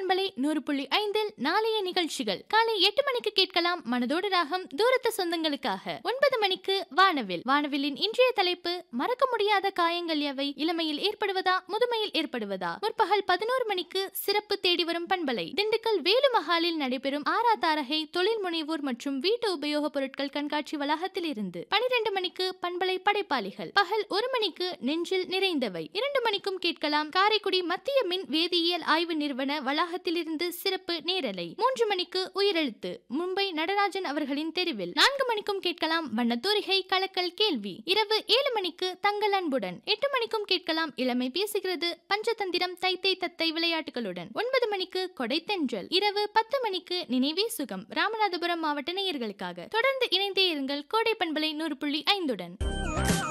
பண்பலை நூறு புள்ளி ஐந்தில் நாளைய நிகழ்ச்சிகள் காலை எட்டு மணிக்கு கேட்கலாம் மனதோடு ராகம் தூரத்து சொந்தங்களுக்காக ஒன்பது மணிக்கு வானவில் வானவிலின் இன்றைய தலைப்பு மறக்க முடியாத காயங்கள் எவை இளமையில் ஏற்படுவதா முதுமையில் ஏற்படுவதா முற்பகல் பதினோரு மணிக்கு சிறப்பு தேடி வரும் பண்பலை திண்டுக்கல் வேலு மஹாலில் நடைபெறும் ஆரா தாரகை தொழில் முனைவோர் மற்றும் வீட்டு உபயோகப் பொருட்கள் கண்காட்சி வளாகத்தில் இருந்து பனிரெண்டு மணிக்கு பண்பலை படைப்பாளிகள் பகல் ஒரு மணிக்கு நெஞ்சில் நிறைந்தவை இரண்டு மணிக்கும் கேட்கலாம் காரைக்குடி மத்திய மின் வேதியியல் ஆய்வு நிறுவன வளாகத்திலிருந்து சிறப்பு நேரலை மூன்று மணிக்கு உயிரெழுத்து மும்பை நடராஜன் அவர்களின் தெருவில் நான்கு மணிக்கும் கேட்கலாம் வண்ணத்தூரிகை கலக்கல் கேள்வி இரவு ஏழு மணிக்கு தங்கள் அன்புடன் எட்டு மணிக்கும் கேட்கலாம் இளமை பேசுகிறது பஞ்சதந்திரம் தைத்தை தத்தை விளையாட்டுகளுடன் ஒன்பது மணிக்கு கொடை தென்றல் இரவு பத்து மணிக்கு நினைவே சுகம் ராமநாதபுரம் மாவட்ட நேயர்களுக்காக தொடர்ந்து இணைந்தே இருங்கள் கோடை பண்பலை நூறு புள்ளி ஐந்துடன்